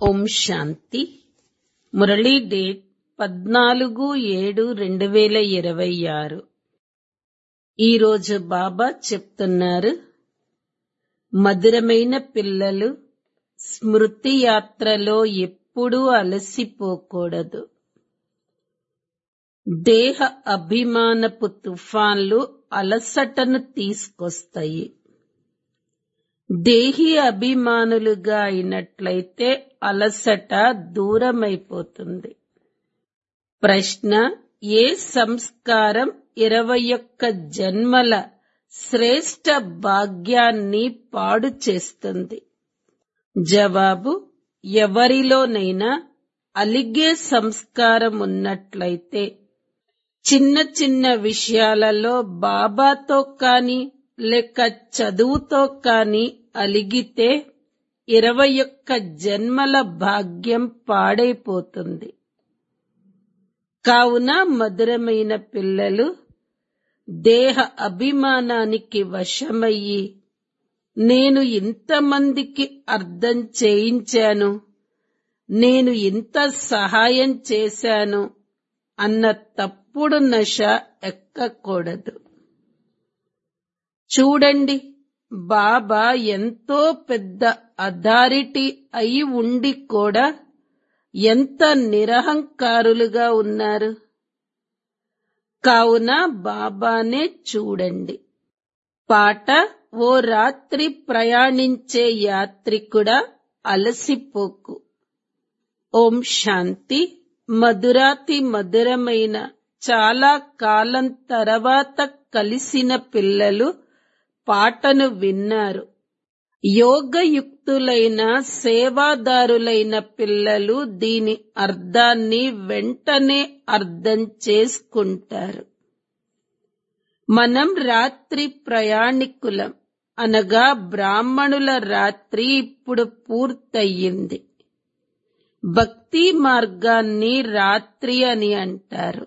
ఓం శాంతి Murali date పద్నాలుగు ఏడు రెండు వేల ఇరవై ఆరు ఈరోజు బాబా చెప్తున్నారు మధురమైన పిల్లలు స్మృతి యాత్రలో ఎప్పుడూ అలసిపోకూడదు దేహ అభిమానపు తుఫాన్లు అలసటను తీసుకొస్తాయి దేహి అభిమానులుగా అయినట్లయితే అలసట దూరమైపోతుంది ప్రశ్న ఏ సంస్కారం ఇరవై ఒక్క జన్మల శ్రేష్ట భాగ్యాన్ని పాడు చేస్తుంది జవాబు ఎవరిలోనైనా అలిగే సంస్కారం ఉన్నట్లయితే చిన్న చిన్న విషయాలలో బాబాతో కాని లేక చదువుతో కాని అలిగితే ఇరవై ఒక్క జన్మల భాగ్యం పాడైపోతుంది కావున మధురమైన పిల్లలు దేహ అభిమానానికి వశమయ్యి నేను ఇంతమందికి అర్థం చేయించాను నేను ఇంత సహాయం చేశాను అన్న తప్పుడు నశ ఎక్కకూడదు చూడండి బాబా ఎంతో పెద్ద అథారిటీ అయి ఉండి కూడా ఎంత నిరహంకారులుగా ఉన్నారు కావున బాబానే చూడండి పాట ఓ రాత్రి ప్రయాణించే యాత్రికుడా అలసిపోకు ఓం శాంతి మధురాతి మధురమైన చాలా కాలం తర్వాత కలిసిన పిల్లలు పాటను విన్నారు యోగయుక్తులైన సేవాదారులైన పిల్లలు దీని అర్థాన్ని వెంటనే అర్థం చేసుకుంటారు మనం రాత్రి ప్రయాణికులం అనగా బ్రాహ్మణుల రాత్రి ఇప్పుడు పూర్తయింది భక్తి మార్గాన్ని రాత్రి అని అంటారు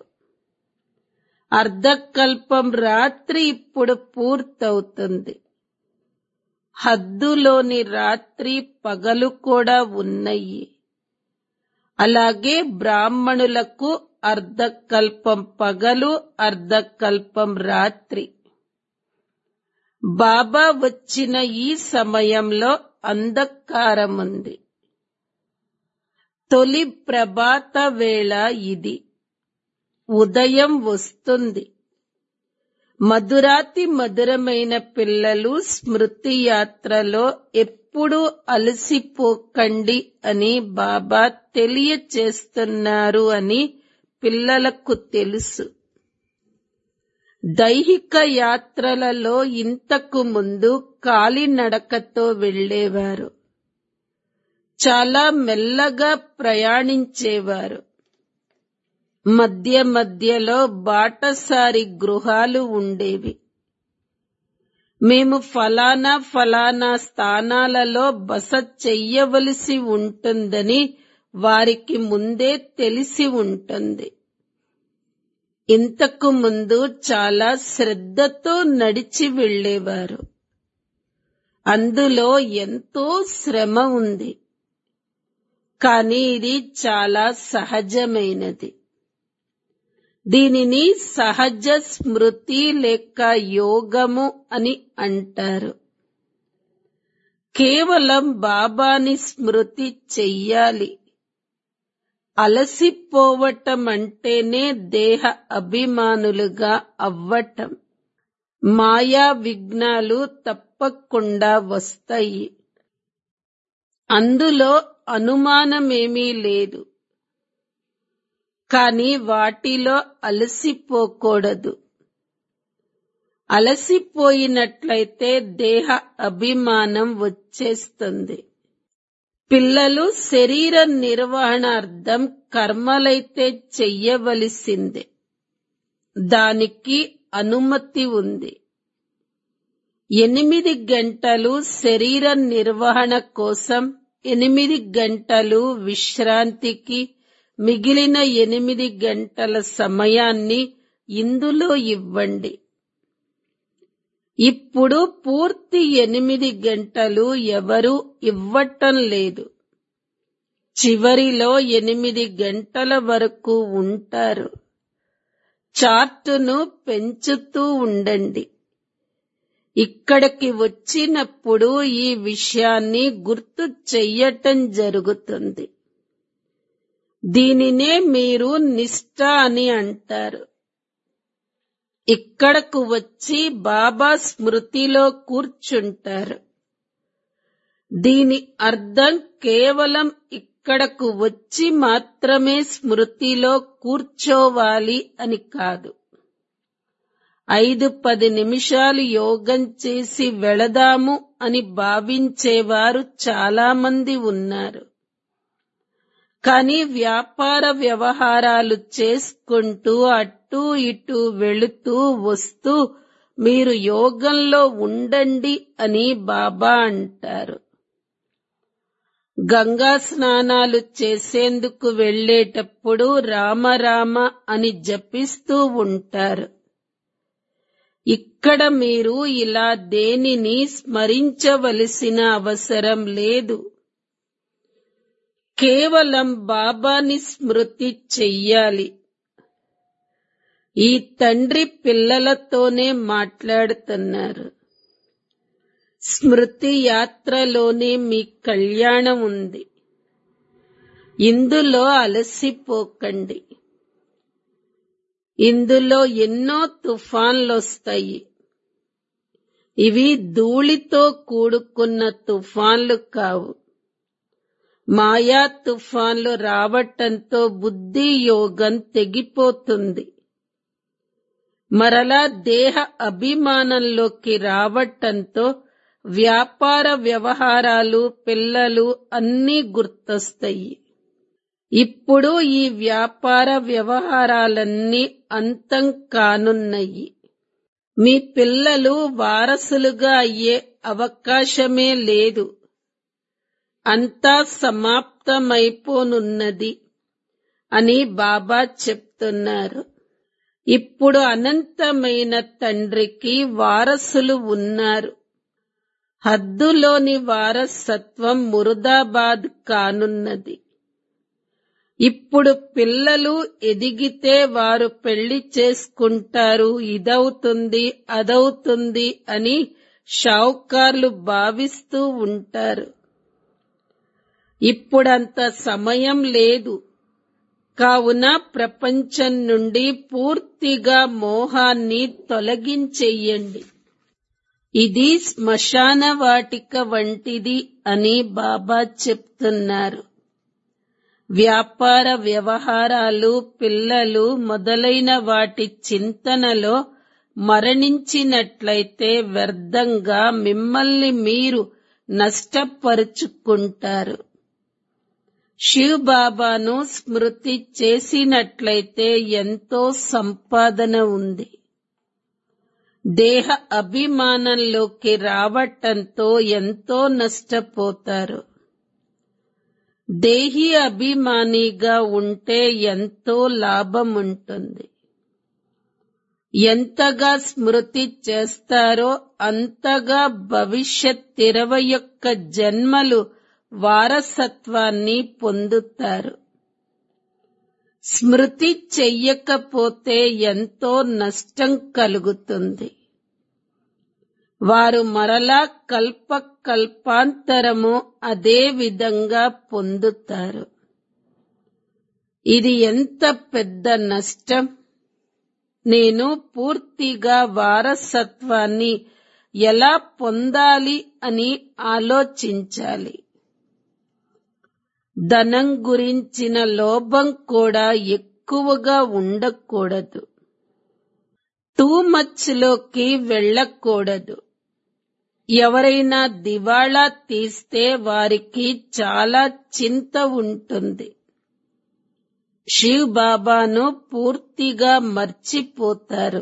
అర్ధకల్పం రాత్రి ఇప్పుడు పూర్తవుతుంది హద్దులోని రాత్రి పగలు కూడా ఉన్నాయి అలాగే బ్రాహ్మణులకు అర్ధకల్పం పగలు అర్ధకల్పం రాత్రి బాబా వచ్చిన ఈ సమయంలో అంధకారముంది తొలి ప్రభాత వేళ ఇది ఉదయం వస్తుంది మధురాతి మధురమైన పిల్లలు స్మృతి యాత్రలో ఎప్పుడూ అలసిపోకండి అని బాబా తెలియచేస్తున్నారు అని పిల్లలకు తెలుసు దైహిక యాత్రలలో ఇంతకు ముందు కాలినడకతో వెళ్లేవారు చాలా మెల్లగా ప్రయాణించేవారు మధ్య మధ్యలో బాటసారి గృహాలు ఉండేవి మేము ఫలానా ఫలానా స్థానాలలో బస చెయ్యవలసి ఉంటుందని వారికి ముందే తెలిసి ఉంటుంది ఇంతకు ముందు చాలా శ్రద్ధతో నడిచి వెళ్లేవారు అందులో ఎంతో శ్రమ ఉంది కానీ ఇది చాలా సహజమైనది దీనిని సహజ స్మృతి లేక యోగము అని అంటారు కేవలం బాబాని స్మృతి చెయ్యాలి అలసిపోవటం అంటేనే దేహ అభిమానులుగా అవ్వటం మాయా విఘ్నాలు తప్పకుండా వస్తాయి అందులో అనుమానమేమీ లేదు కానీ వాటిలో అలసిపోకూడదు అలసిపోయినట్లయితే దేహ అభిమానం వచ్చేస్తుంది పిల్లలు శరీర నిర్వహణార్థం కర్మలైతే చెయ్యవలసిందే దానికి అనుమతి ఉంది ఎనిమిది గంటలు శరీర నిర్వహణ కోసం ఎనిమిది గంటలు విశ్రాంతికి మిగిలిన ఎనిమిది గంటల సమయాన్ని ఇందులో ఇవ్వండి ఇప్పుడు పూర్తి ఎనిమిది గంటలు ఎవరు ఇవ్వటం లేదు చివరిలో ఎనిమిది గంటల వరకు ఉంటారు చార్టును పెంచుతూ ఉండండి ఇక్కడికి వచ్చినప్పుడు ఈ విషయాన్ని గుర్తు చెయ్యటం జరుగుతుంది దీనినే మీరు నిష్ఠ అని అంటారు ఇక్కడకు వచ్చి బాబా స్మృతిలో కూర్చుంటారు దీని అర్థం కేవలం ఇక్కడకు వచ్చి మాత్రమే స్మృతిలో కూర్చోవాలి అని కాదు ఐదు పది నిమిషాలు యోగం చేసి వెళదాము అని భావించేవారు చాలా మంది ఉన్నారు కానీ వ్యాపార వ్యవహారాలు చేసుకుంటూ అటూ ఇటూ వెళుతూ వస్తూ మీరు యోగంలో ఉండండి అని బాబా అంటారు గంగా స్నానాలు చేసేందుకు వెళ్ళేటప్పుడు రామరామ అని జపిస్తూ ఉంటారు ఇక్కడ మీరు ఇలా దేనిని స్మరించవలసిన అవసరం లేదు కేవలం బాబాని స్మృతి చెయ్యాలి ఈ తండ్రి పిల్లలతోనే మాట్లాడుతున్నారు స్మృతి యాత్రలోనే మీ కళ్యాణం ఉంది ఇందులో అలసిపోకండి ఇందులో ఎన్నో తుఫాన్లొస్తాయి ఇవి ధూళితో కూడుకున్న తుఫాన్లు కావు మాయా తుఫాన్లు రావటంతో బుద్ధి యోగం తెగిపోతుంది మరలా దేహ అభిమానంలోకి రావటంతో వ్యాపార వ్యవహారాలు పిల్లలు అన్నీ గుర్తొస్తాయి ఇప్పుడు ఈ వ్యాపార వ్యవహారాలన్నీ అంతం కానున్నాయి మీ పిల్లలు వారసులుగా అయ్యే అవకాశమే లేదు అంతా సమాప్తమైపోనున్నది అని బాబా చెప్తున్నారు ఇప్పుడు అనంతమైన తండ్రికి వారసులు ఉన్నారు హద్దులోని వారసత్వం మురుదాబాద్ కానున్నది ఇప్పుడు పిల్లలు ఎదిగితే వారు పెళ్లి చేసుకుంటారు ఇదవుతుంది అదవుతుంది అని షావుకార్లు భావిస్తూ ఉంటారు ఇప్పుడంత సమయం లేదు కావున ప్రపంచం నుండి పూర్తిగా మోహాన్ని తొలగించెయ్యండి ఇది శ్మశాన వాటిక వంటిది అని బాబా చెప్తున్నారు వ్యాపార వ్యవహారాలు పిల్లలు మొదలైన వాటి చింతనలో మరణించినట్లయితే వ్యర్థంగా మిమ్మల్ని మీరు నష్టపరుచుకుంటారు శివ్ బాబాను స్మృతి చేసినట్లయితే ఎంతో సంపాదన ఉంది దేహ అభిమానంలోకి రావటంతో ఎంతో నష్టపోతారు దేహి అభిమానిగా ఉంటే ఎంతో లాభం ఉంటుంది ఎంతగా స్మృతి చేస్తారో అంతగా భవిష్యత్ ఇరవై ఒక్క జన్మలు వారసత్వాన్ని పొందుతారు స్మృతి చెయ్యకపోతే ఎంతో నష్టం కలుగుతుంది వారు మరలా కల్ప కల్పాంతరము అదే విధంగా పొందుతారు ఇది ఎంత పెద్ద నష్టం నేను పూర్తిగా వారసత్వాన్ని ఎలా పొందాలి అని ఆలోచించాలి ధనం గురించిన లోభం కూడా ఎక్కువగా ఉండకూడదు టూ మచ్ లోకి వెళ్ళకూడదు ఎవరైనా దివాళా తీస్తే వారికి చాలా చింత ఉంటుంది శివ్ బాబాను పూర్తిగా మర్చిపోతారు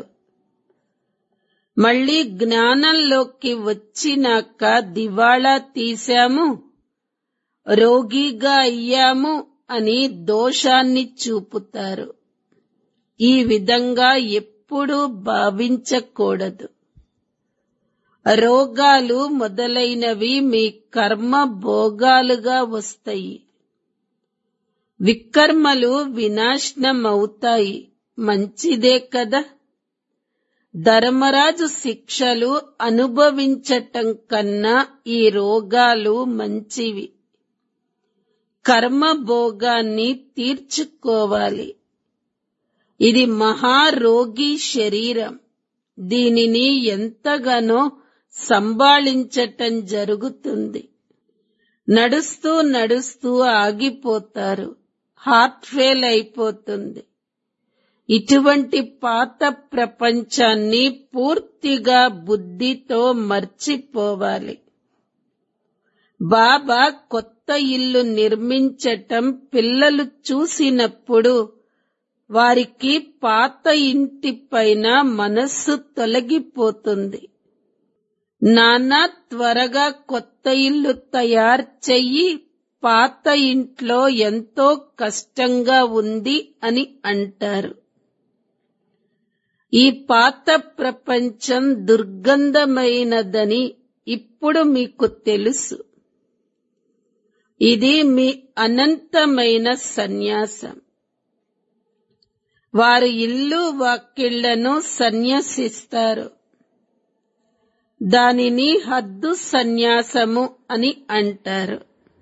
మళ్ళీ జ్ఞానంలోకి వచ్చినాక దివాళా తీశాము రోగిగా అయ్యాము అని దోషాన్ని చూపుతారు ఈ విధంగా ఎప్పుడూ భావించకూడదు రోగాలు మొదలైనవి మీ కర్మ భోగాలుగా వస్తాయి వికర్మలు వినాశనమవుతాయి మంచిదే కదా ధర్మరాజు శిక్షలు అనుభవించటం కన్నా ఈ రోగాలు మంచివి కర్మభోగాన్ని తీర్చుకోవాలి ఇది మహారోగి శరీరం దీనిని ఎంతగానో సంభాళించటం జరుగుతుంది నడుస్తూ నడుస్తూ ఆగిపోతారు హార్ట్ ఫెయిల్ అయిపోతుంది ఇటువంటి పాత ప్రపంచాన్ని పూర్తిగా బుద్ధితో మర్చిపోవాలి బాబా కొత్త ఇల్లు నిర్మించటం పిల్లలు చూసినప్పుడు వారికి పాత ఇంటి పైన మనస్సు తొలగిపోతుంది నానా త్వరగా కొత్త ఇల్లు తయారు చెయ్యి పాత ఇంట్లో ఎంతో కష్టంగా ఉంది అని అంటారు ఈ పాత ప్రపంచం దుర్గంధమైనదని ఇప్పుడు మీకు తెలుసు ఇది మీ అనంతమైన సన్యాసం వారు ఇల్లు వాకిళ్లను సన్యసిస్తారు దానిని హద్దు సన్యాసము అని అంటారు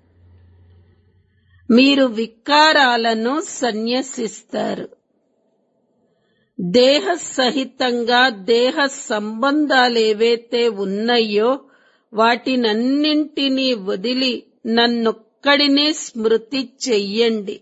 మీరు వికారాలను సన్యసిస్తారు దేహ సహితంగా దేహ సంబంధాలేవైతే ఉన్నాయో వాటినన్నింటినీ వదిలి నన్నొక్కడినే స్మృతి చెయ్యండి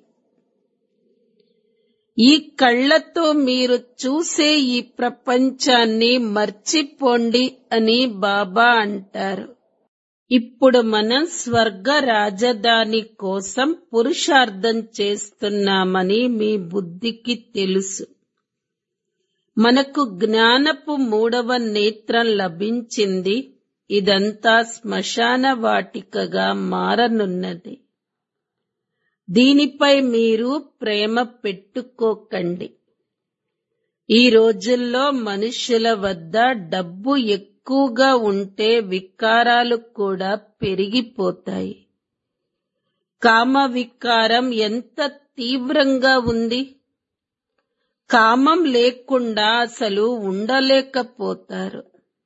ఈ కళ్ళతో మీరు చూసే ఈ ప్రపంచాన్ని మర్చిపోండి అని బాబా అంటారు ఇప్పుడు మనం స్వర్గ రాజధాని కోసం పురుషార్థం చేస్తున్నామని మీ బుద్ధికి తెలుసు మనకు జ్ఞానపు మూడవ నేత్రం లభించింది ఇదంతా శ్మశాన వాటికగా మారనున్నది దీనిపై మీరు ప్రేమ పెట్టుకోకండి ఈ రోజుల్లో మనుషుల వద్ద డబ్బు ఎక్కువగా ఉంటే వికారాలు కూడా పెరిగిపోతాయి కామ వికారం ఎంత తీవ్రంగా ఉంది కామం లేకుండా అసలు ఉండలేకపోతారు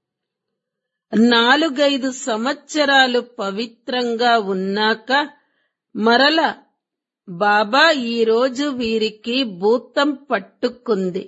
నాలుగైదు సంవత్సరాలు పవిత్రంగా ఉన్నాక మరల బాబా ఈరోజు వీరికి భూతం పట్టుకుంది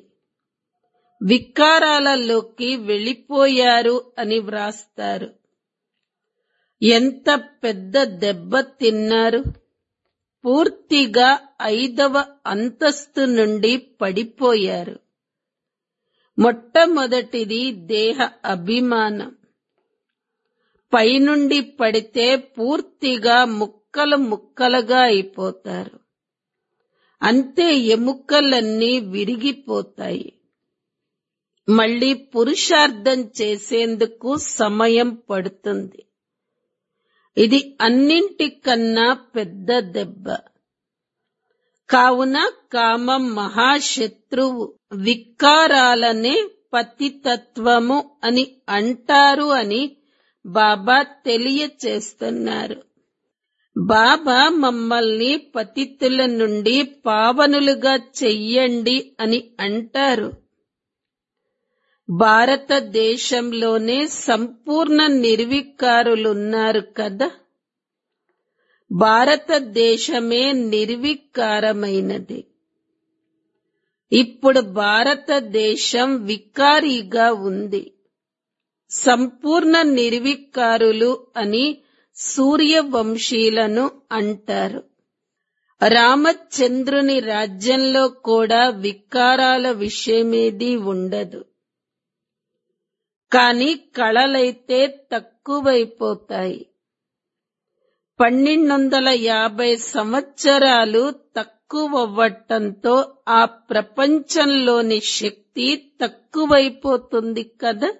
వికారాలలోకి వెళ్ళిపోయారు అని వ్రాస్తారు ఎంత పెద్ద దెబ్బ తిన్నారు పూర్తిగా ఐదవ అంతస్తు నుండి పడిపోయారు మొట్టమొదటిది దేహ అభిమానం పైనుండి పడితే పూర్తిగా ముక్కలు ముక్కలుగా అయిపోతారు అంతే ఎముకలన్నీ విరిగిపోతాయి మళ్ళీ పురుషార్థం చేసేందుకు సమయం పడుతుంది ఇది అన్నింటికన్నా పెద్ద దెబ్బ కావున కామం మహాశత్రువు వికారాలనే పతితత్వము అని అంటారు అని బాబా తెలియచేస్తున్నారు బాబా మమ్మల్ని పతితుల నుండి పావనులుగా చెయ్యండి అని అంటారు భారతదేశంలోనే సంపూర్ణ నిర్వికారులున్నారు కదా భారతదేశమే నిర్వికారమైనది ఇప్పుడు భారతదేశం వికారీగా ఉంది సంపూర్ణ నిర్వికారులు అని సూర్యవంశీలను అంటారు రామచంద్రుని రాజ్యంలో కూడా వికారాల విషయమేది ఉండదు కాని కళలైతే తక్కువైపోతాయి పన్నెండు వందల యాభై సంవత్సరాలు తక్కువవ్వటంతో ఆ ప్రపంచంలోని శక్తి తక్కువైపోతుంది కదా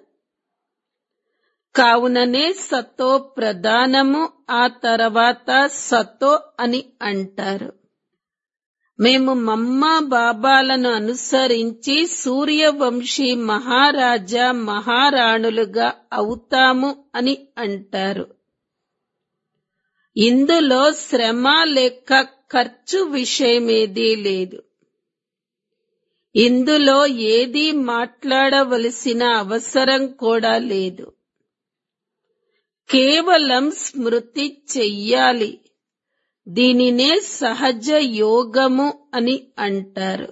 కావుననే సతో ప్రధానము ఆ తర్వాత సతో అని అంటారు మేము మమ్మా బాబాలను అనుసరించి సూర్యవంశీ మహారాజా మహారాణులుగా అవుతాము అని అంటారు ఇందులో శ్రమ లేక ఖర్చు విషయమేదీ లేదు ఇందులో ఏది మాట్లాడవలసిన అవసరం కూడా లేదు కేవలం స్మృతి చెయ్యాలి దీనినే సహజ యోగము అని అంటారు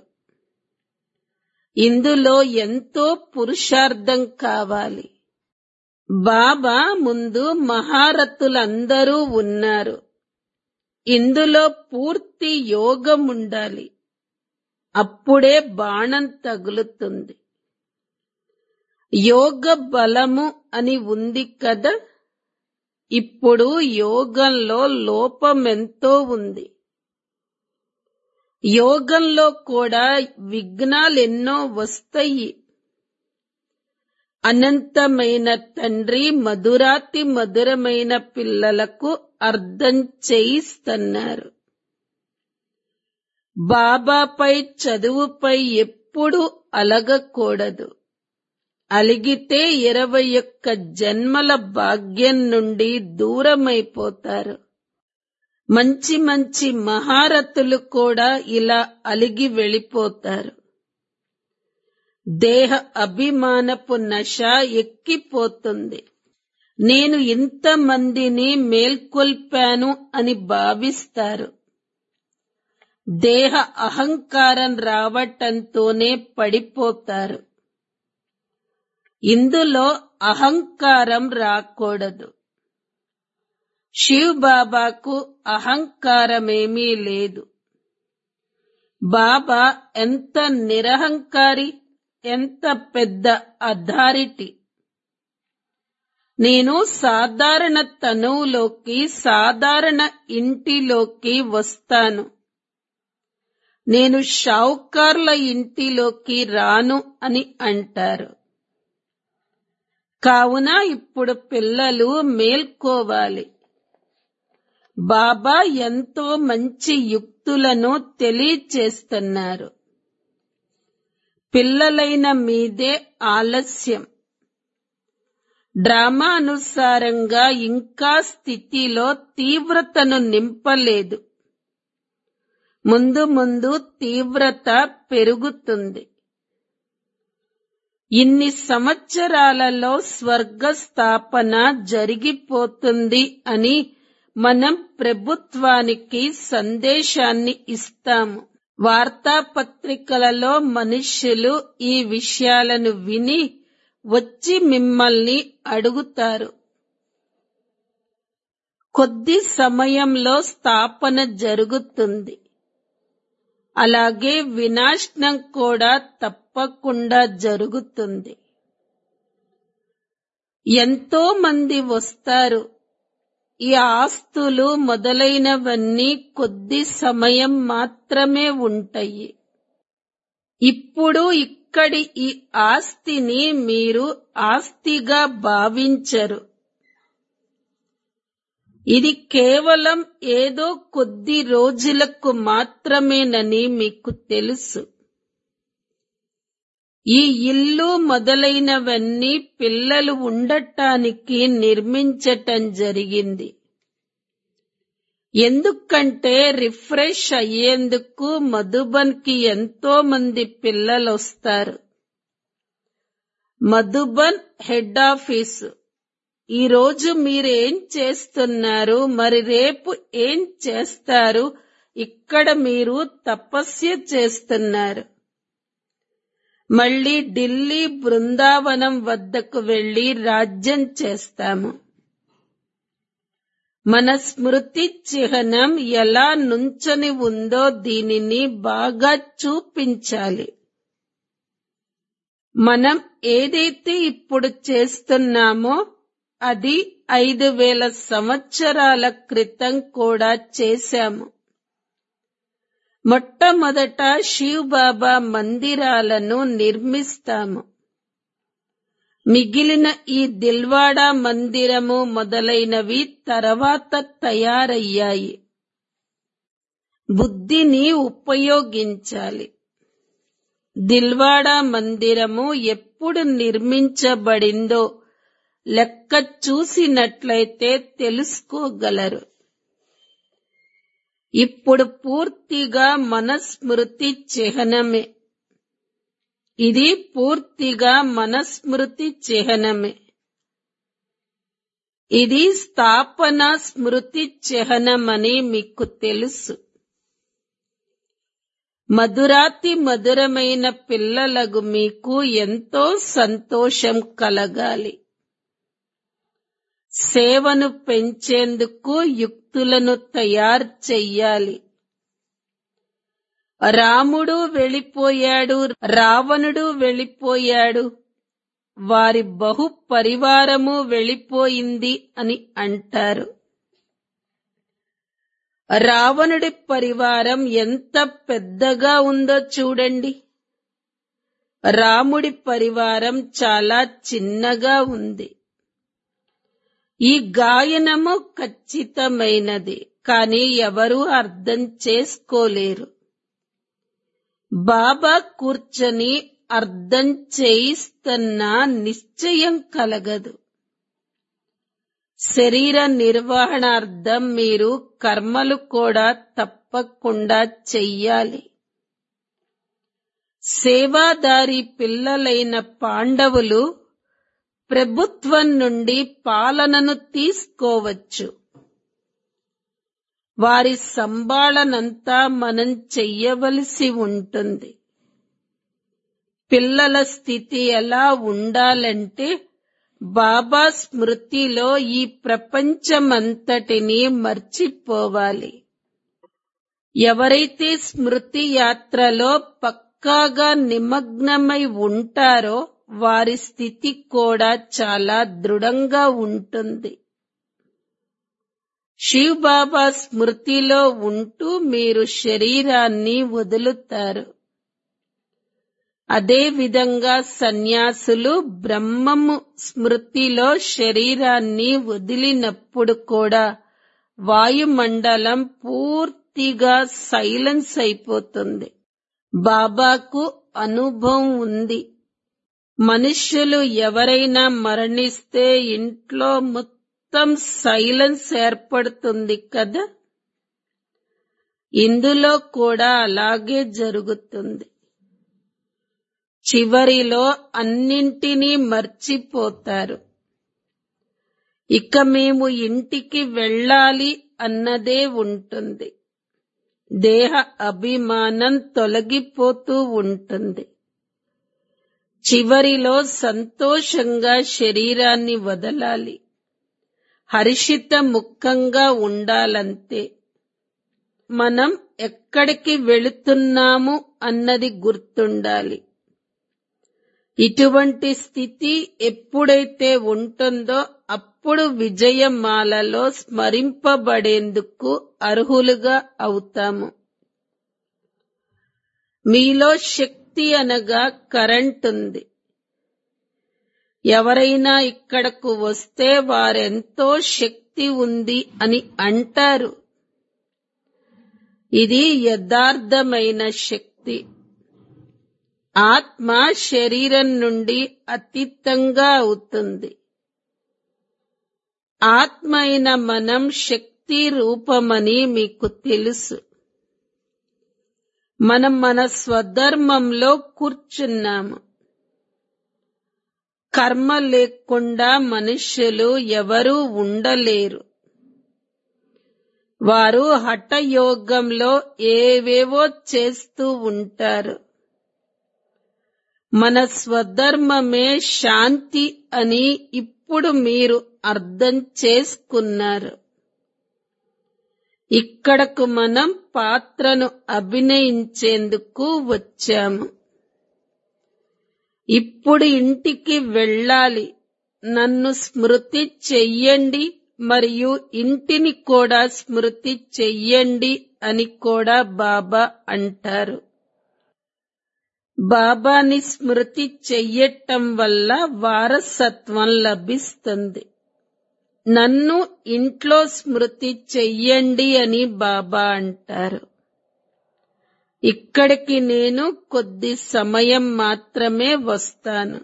ఇందులో ఎంతో పురుషార్థం కావాలి బాబా ముందు మహారథులందరూ ఉన్నారు ఇందులో పూర్తి యోగం ఉండాలి అప్పుడే బాణం తగులుతుంది యోగ బలము అని ఉంది కదా ఇప్పుడు యోగంలో లోపమెంతో ఉంది యోగంలో కూడా విఘ్నాలెన్నో వస్తాయి అనంతమైన తండ్రి మధురాతి మధురమైన పిల్లలకు అర్థం చేయిస్తున్నారు బాబాపై చదువుపై ఎప్పుడూ అలగకూడదు అలిగితే ఇరవై ఒక్క జన్మల భాగ్యం నుండి దూరమైపోతారు మంచి మంచి మహారథులు కూడా ఇలా అలిగి వెళ్ళిపోతారు దేహ అభిమానపు నశ ఎక్కిపోతుంది నేను ఇంతమందిని మేల్కొల్పాను అని భావిస్తారు దేహ అహంకారం రావటంతోనే పడిపోతారు ఇందులో అహంకారం రాకూడదు శివ్ బాబాకు అహంకారమేమీ లేదు బాబా ఎంత నిరహంకారి ఎంత పెద్ద అథారిటీ నేను సాధారణ తనువులోకి సాధారణ ఇంటిలోకి వస్తాను నేను షావుకార్ల ఇంటిలోకి రాను అని అంటారు కావున ఇప్పుడు పిల్లలు మేల్కోవాలి బాబా ఎంతో మంచి యుక్తులను తెలియచేస్తున్నారు పిల్లలైన మీదే ఆలస్యం డ్రామా అనుసారంగా ఇంకా స్థితిలో తీవ్రతను నింపలేదు ముందు ముందు తీవ్రత పెరుగుతుంది ఇన్ని సంవత్సరాలలో స్వర్గ స్థాపన జరిగిపోతుంది అని మనం ప్రభుత్వానికి సందేశాన్ని ఇస్తాము వార్తాపత్రికలలో మనుష్యులు ఈ విషయాలను విని వచ్చి మిమ్మల్ని అడుగుతారు కొద్ది సమయంలో స్థాపన జరుగుతుంది అలాగే వినాశనం కూడా తప్పకుండా జరుగుతుంది ఎంతో మంది వస్తారు ఈ ఆస్తులు మొదలైనవన్నీ కొద్ది సమయం మాత్రమే ఉంటాయి ఇప్పుడు ఇక్కడి ఈ ఆస్తిని మీరు ఆస్తిగా భావించరు ఇది కేవలం ఏదో కొద్ది రోజులకు మాత్రమేనని మీకు తెలుసు ఈ ఇల్లు మొదలైనవన్నీ పిల్లలు ఉండటానికి నిర్మించటం జరిగింది ఎందుకంటే రిఫ్రెష్ అయ్యేందుకు మధుబన్కి ఎంతో మంది పిల్లలు వస్తారు మధుబన్ హెడ్ ఆఫీసు ఈ రోజు మీరు ఏం చేస్తున్నారు మరి రేపు ఏం చేస్తారు ఇక్కడ మీరు తపస్య చేస్తున్నారు మళ్ళీ ఢిల్లీ బృందావనం వద్దకు వెళ్లి రాజ్యం చేస్తాము మన స్మృతి చిహ్నం ఎలా నుంచని ఉందో దీనిని బాగా చూపించాలి మనం ఏదైతే ఇప్పుడు చేస్తున్నామో అది ఐదు వేల సంవత్సరాల క్రితం కూడా చేశాము మొట్టమొదట శివ్ బాబా మందిరాలను నిర్మిస్తాము మిగిలిన ఈ దిల్వాడా మందిరము మొదలైనవి తర్వాత తయారయ్యాయి బుద్ధిని ఉపయోగించాలి దిల్వాడా మందిరము ఎప్పుడు నిర్మించబడిందో లెక్క చూసినట్లయితే తెలుసుకోగలరు ఇప్పుడు పూర్తిగా మనస్మృతి చిహ్నమే ఇది పూర్తిగా మనస్మృతి చిహ్నమే ఇది స్థాపన స్మృతి చిహ్నమని మీకు తెలుసు మధురాతి మధురమైన పిల్లలకు మీకు ఎంతో సంతోషం కలగాలి సేవను పెంచేందుకు యుక్తులను తయారు చెయ్యాలి రాముడు వెళ్ళిపోయాడు రావణుడు వెళ్ళిపోయాడు వారి బహు పరివారము వెళ్ళిపోయింది అని అంటారు రావణుడి పరివారం ఎంత పెద్దగా ఉందో చూడండి రాముడి పరివారం చాలా చిన్నగా ఉంది ఈ గాయనము ఖచ్చితమైనది కానీ ఎవరూ అర్థం చేసుకోలేరు బాబా కూర్చొని అర్థం చేయిస్తున్న నిశ్చయం కలగదు శరీర నిర్వహణార్థం మీరు కర్మలు కూడా తప్పకుండా చెయ్యాలి సేవాదారి పిల్లలైన పాండవులు ప్రభుత్వం నుండి పాలనను తీసుకోవచ్చు వారి సంభాళనంతా మనం చెయ్యవలసి ఉంటుంది పిల్లల స్థితి ఎలా ఉండాలంటే బాబా స్మృతిలో ఈ ప్రపంచమంతటిని మర్చిపోవాలి ఎవరైతే స్మృతి యాత్రలో పక్కాగా నిమగ్నమై ఉంటారో వారి స్థితి కూడా చాలా దృఢంగా ఉంటుంది శివ్ బాబా స్మృతిలో ఉంటూ మీరు శరీరాన్ని వదులుతారు అదే విధంగా సన్యాసులు బ్రహ్మము స్మృతిలో శరీరాన్ని వదిలినప్పుడు కూడా వాయుమండలం పూర్తిగా సైలెన్స్ అయిపోతుంది బాబాకు అనుభవం ఉంది మనుష్యులు ఎవరైనా మరణిస్తే ఇంట్లో మొత్తం సైలెన్స్ ఏర్పడుతుంది కదా ఇందులో కూడా అలాగే జరుగుతుంది చివరిలో అన్నింటినీ మర్చిపోతారు ఇక మేము ఇంటికి వెళ్ళాలి అన్నదే ఉంటుంది దేహ అభిమానం తొలగిపోతూ ఉంటుంది చివరిలో సంతోషంగా శరీరాన్ని వదలాలి హర్షిత ముఖంగా ఉండాలంతే మనం ఎక్కడికి వెళుతున్నాము అన్నది గుర్తుండాలి ఇటువంటి స్థితి ఎప్పుడైతే ఉంటుందో అప్పుడు విజయమాలలో స్మరింపబడేందుకు అర్హులుగా అవుతాము మీలో శక్తి అనగా కరెంట్ ఉంది ఎవరైనా ఇక్కడకు వస్తే వారెంతో శక్తి ఉంది అని అంటారు ఇది యథార్థమైన శక్తి ఆత్మ శరీరం నుండి అతీతంగా అవుతుంది ఆత్మ అయిన మనం శక్తి రూపమని మీకు తెలుసు మనం మన స్వధర్మంలో కూర్చున్నాము కర్మ లేకుండా మనుష్యులు ఎవరూ ఉండలేరు వారు హఠయోగంలో ఏవేవో చేస్తూ ఉంటారు మన స్వధర్మమే శాంతి అని ఇప్పుడు మీరు అర్థం చేసుకున్నారు ఇక్కడకు మనం పాత్రను అభినయించేందుకు వచ్చాము ఇప్పుడు ఇంటికి వెళ్ళాలి నన్ను స్మృతి చెయ్యండి మరియు ఇంటిని కూడా స్మృతి చెయ్యండి అని కూడా బాబా అంటారు బాబాని స్మృతి చెయ్యటం వల్ల వారసత్వం లభిస్తుంది నన్ను ఇంట్లో స్మృతి చెయ్యండి అని బాబా అంటారు ఇక్కడికి నేను కొద్ది సమయం మాత్రమే వస్తాను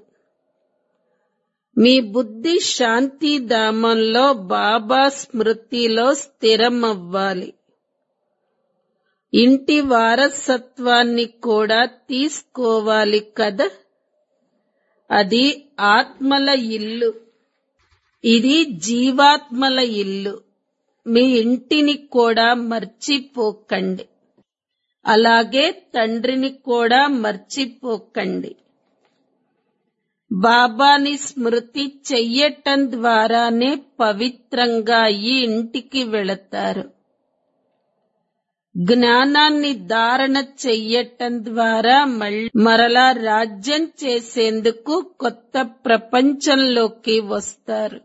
మీ బుద్ధి శాంతిధామంలో బాబా స్మృతిలో స్థిరమవ్వాలి ఇంటి వారసత్వాన్ని కూడా తీసుకోవాలి కదా అది ఆత్మల ఇల్లు ఇది జీవాత్మల ఇల్లు మీ ఇంటిని కూడా మర్చిపోకండి అలాగే తండ్రిని కూడా మర్చిపోకండి బాబాని స్మృతి చెయ్యటం ద్వారానే పవిత్రంగా ఈ ఇంటికి వెళతారు జ్ఞానాన్ని ధారణ చెయ్యటం ద్వారా మళ్ళీ మరలా రాజ్యం చేసేందుకు కొత్త ప్రపంచంలోకి వస్తారు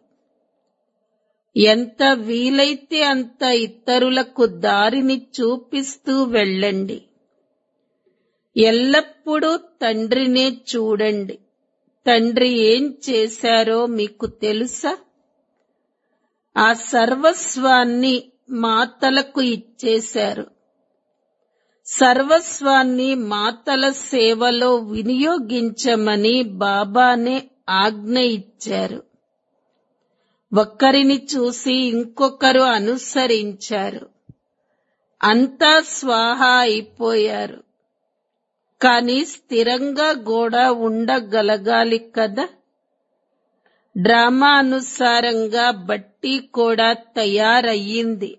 ఎంత వీలైతే అంత ఇతరులకు దారిని చూపిస్తూ వెళ్ళండి ఎల్లప్పుడూ తండ్రినే చూడండి తండ్రి ఏం చేశారో మీకు తెలుసా ఆ సర్వస్వాన్ని మాతలకు ఇచ్చేశారు సర్వస్వాన్ని మాతల సేవలో వినియోగించమని బాబానే ఆజ్ఞ ఇచ్చారు ఒక్కరిని చూసి ఇంకొకరు అనుసరించారు అంతా స్వాహ అయిపోయారు కానీ స్థిరంగా కూడా ఉండగలగాలి కదా డ్రామా అనుసారంగా బట్టి కూడా తయారయ్యింది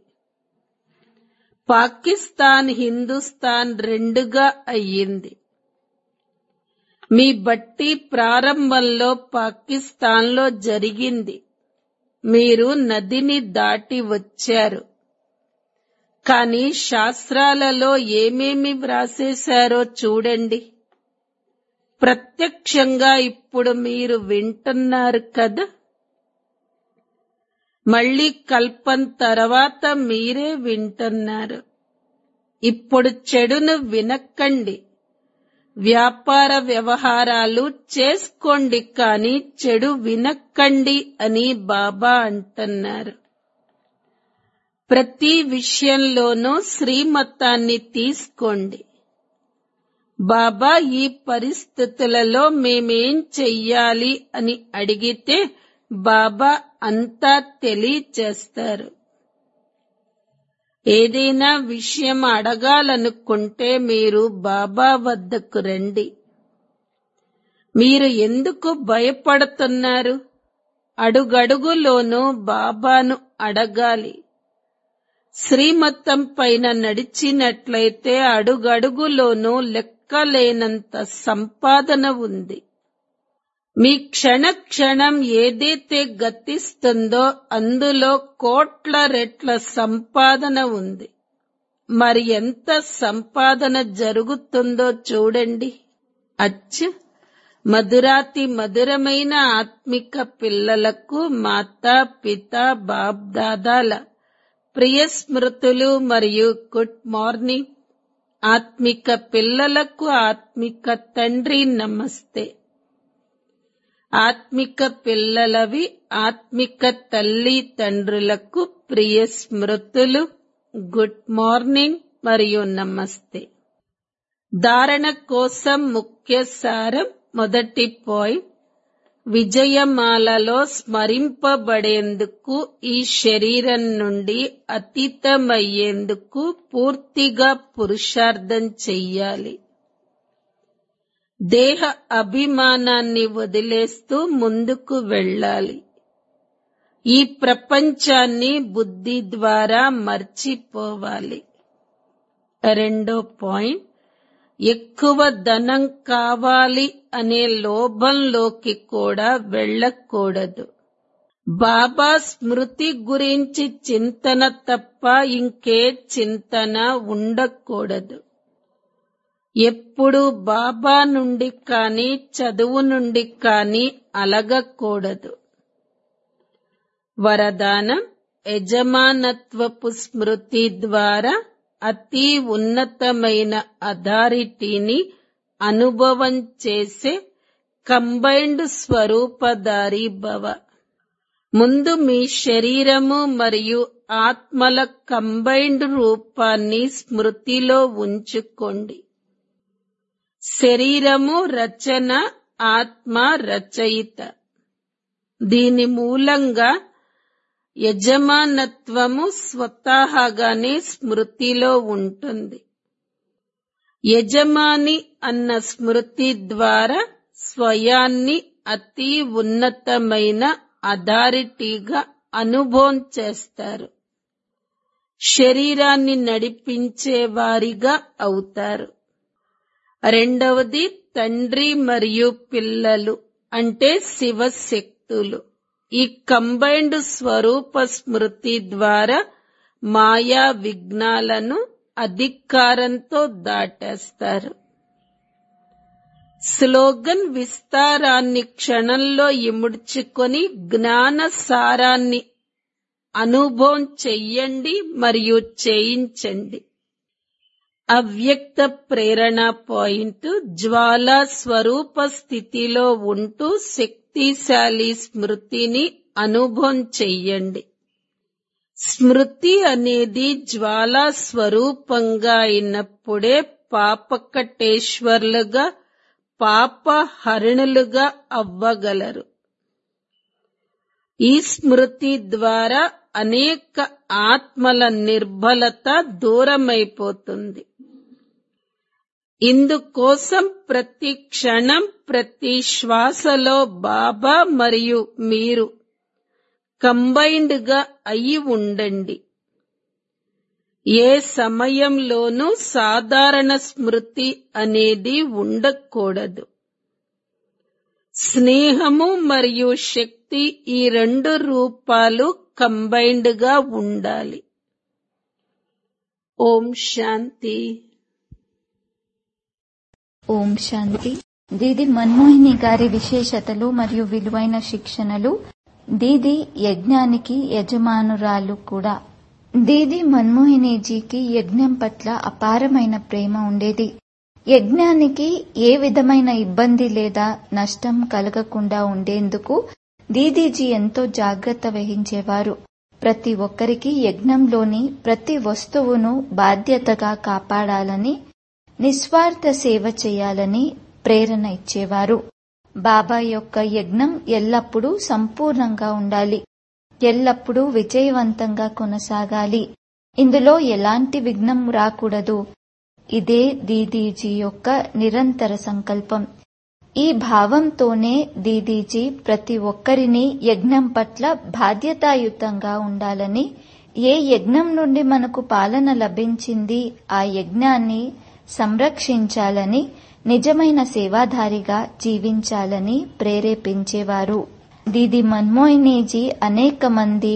పాకిస్తాన్ హిందుస్థాన్ రెండుగా అయ్యింది మీ బట్టి ప్రారంభంలో పాకిస్తాన్లో జరిగింది మీరు నదిని దాటి వచ్చారు కానీ శాస్త్రాలలో ఏమేమి వ్రాసేశారో చూడండి ప్రత్యక్షంగా ఇప్పుడు మీరు వింటున్నారు కదా మళ్ళీ కల్పం తర్వాత మీరే వింటున్నారు ఇప్పుడు చెడును వినక్కండి వ్యాపార వ్యవహారాలు చేసుకోండి కానీ చెడు వినక్కండి అని బాబా అంటున్నారు ప్రతి విషయంలోనూ శ్రీమతాన్ని తీసుకోండి బాబా ఈ పరిస్థితులలో మేమేం చెయ్యాలి అని అడిగితే బాబా అంతా తెలియచేస్తారు ఏదైనా విషయం అడగాలనుకుంటే మీరు బాబా వద్దకు రండి మీరు ఎందుకు భయపడుతున్నారు అడుగడుగులోనూ బాబాను అడగాలి శ్రీమతం పైన నడిచినట్లయితే అడుగడుగులోనూ లెక్కలేనంత సంపాదన ఉంది మీ క్షణ క్షణం ఏదైతే గతిస్తుందో అందులో కోట్ల రెట్ల సంపాదన ఉంది మరి ఎంత సంపాదన జరుగుతుందో చూడండి అచ్చ మధురాతి మధురమైన ఆత్మిక పిల్లలకు మాతా పిత బాప్ దాదాల ప్రియ స్మృతులు మరియు గుడ్ మార్నింగ్ ఆత్మిక పిల్లలకు ఆత్మిక తండ్రి నమస్తే ఆత్మిక పిల్లలవి ఆత్మిక తల్లి తండ్రులకు ప్రియ స్మృతులు గుడ్ మార్నింగ్ మరియు నమస్తే ధారణ కోసం ముఖ్య సారం మొదటి పాయింట్ విజయమాలలో స్మరింపబడేందుకు ఈ శరీరం నుండి అతీతమయ్యేందుకు పూర్తిగా పురుషార్థం చెయ్యాలి దేహ అభిమానాన్ని వదిలేస్తూ ముందుకు వెళ్ళాలి ఈ ప్రపంచాన్ని బుద్ధి ద్వారా మర్చిపోవాలి రెండో పాయింట్ ఎక్కువ ధనం కావాలి అనే లోభంలోకి కూడా వెళ్ళకూడదు బాబా స్మృతి గురించి చింతన తప్ప ఇంకే చింతన ఉండకూడదు ఎప్పుడు బాబా నుండి కానీ చదువు నుండి కానీ అలగకూడదు వరదానం యజమానత్వపు స్మృతి ద్వారా అతి ఉన్నతమైన అథారిటీని అనుభవం చేసే కంబైన్డ్ స్వరూపధారి భవ ముందు మీ శరీరము మరియు ఆత్మల కంబైన్డ్ రూపాన్ని స్మృతిలో ఉంచుకోండి శరీరము రచన ఆత్మ రచయిత దీని మూలంగా యజమానత్వము స్వతహాగానే స్మృతిలో ఉంటుంది యజమాని అన్న స్మృతి ద్వారా స్వయాన్ని అతి ఉన్నతమైన అథారిటీగా అనుభవం చేస్తారు శరీరాన్ని నడిపించే వారిగా అవుతారు రెండవది తండ్రి మరియు పిల్లలు అంటే శివశక్తులు ఈ కంబైన్డ్ స్వరూప స్మృతి ద్వారా మాయా విఘ్నాలను అధికారంతో దాటేస్తారు స్లోగన్ విస్తారాన్ని క్షణంలో ఇముడ్చుకొని జ్ఞాన సారాన్ని అనుభవం చెయ్యండి మరియు చేయించండి అవ్యక్త ప్రేరణ పాయింట్ జ్వాలా స్వరూప స్థితిలో ఉంటూ శక్తిశాలి స్మృతిని అనుభవం చెయ్యండి స్మృతి అనేది జ్వాలా స్వరూపంగా అయినప్పుడే పాపకటేశ్వర్లుగా పాపహరణులుగా అవ్వగలరు ఈ స్మృతి ద్వారా అనేక ఆత్మల నిర్బలత దూరమైపోతుంది ఇందుకోసం ప్రతి క్షణం ప్రతి శ్వాసలో బాబా మరియు మీరు కంబైన్డ్ గా అయి ఉండండి ఏ సమయంలోనూ సాధారణ స్మృతి అనేది ఉండకూడదు స్నేహము మరియు శక్తి ఈ రెండు రూపాలు కంబైన్డ్ గా ఉండాలి ఓం శాంతి ఓం శాంతి దీది మన్మోహిని గారి విశేషతలు మరియు విలువైన శిక్షణలు దీది యజ్ఞానికి యజమానురాలు కూడా దీది మన్మోహినీజీకి యజ్ఞం పట్ల అపారమైన ప్రేమ ఉండేది యజ్ఞానికి ఏ విధమైన ఇబ్బంది లేదా నష్టం కలగకుండా ఉండేందుకు దీదీజీ ఎంతో జాగ్రత్త వహించేవారు ప్రతి ఒక్కరికి యజ్ఞంలోని ప్రతి వస్తువును బాధ్యతగా కాపాడాలని నిస్వార్థ సేవ చేయాలని ప్రేరణ ఇచ్చేవారు బాబా యొక్క యజ్ఞం ఎల్లప్పుడూ సంపూర్ణంగా ఉండాలి ఎల్లప్పుడూ విజయవంతంగా కొనసాగాలి ఇందులో ఎలాంటి విఘ్నం రాకూడదు ఇదే దీదీజీ యొక్క నిరంతర సంకల్పం ఈ భావంతోనే దీదీజీ ప్రతి ఒక్కరిని యజ్ఞం పట్ల బాధ్యతాయుతంగా ఉండాలని ఏ యజ్ఞం నుండి మనకు పాలన లభించింది ఆ యజ్ఞాన్ని సంరక్షించాలని నిజమైన సేవాధారిగా జీవించాలని ప్రేరేపించేవారు దీది మన్మోహినీజీ అనేక మంది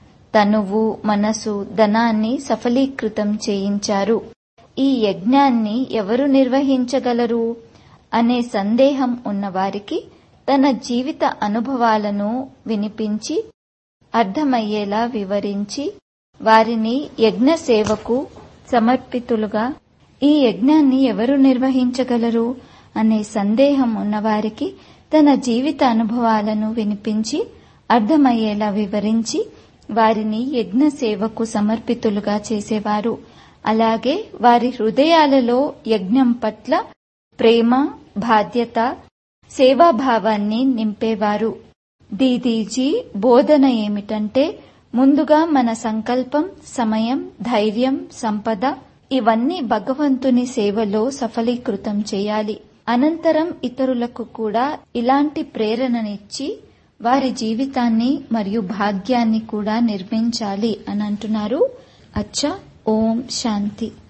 తనువు మనసు ధనాన్ని సఫలీకృతం చేయించారు ఈ యజ్ఞాన్ని ఎవరు నిర్వహించగలరు అనే సందేహం ఉన్నవారికి తన జీవిత అనుభవాలను వినిపించి అర్థమయ్యేలా వివరించి వారిని యజ్ఞ సేవకు సమర్పితులుగా ఈ యజ్ఞాన్ని ఎవరు నిర్వహించగలరు అనే సందేహం ఉన్నవారికి తన జీవిత అనుభవాలను వినిపించి అర్థమయ్యేలా వివరించి వారిని యజ్ఞ సేవకు సమర్పితులుగా చేసేవారు అలాగే వారి హృదయాలలో యజ్ఞం పట్ల ప్రేమ బాధ్యత సేవాభావాన్ని నింపేవారు దీదీజీ బోధన ఏమిటంటే ముందుగా మన సంకల్పం సమయం ధైర్యం సంపద ఇవన్నీ భగవంతుని సేవలో సఫలీకృతం చేయాలి అనంతరం ఇతరులకు కూడా ఇలాంటి ప్రేరణనిచ్చి వారి జీవితాన్ని మరియు భాగ్యాన్ని కూడా నిర్మించాలి అని అంటున్నారు అచ్చా ఓం శాంతి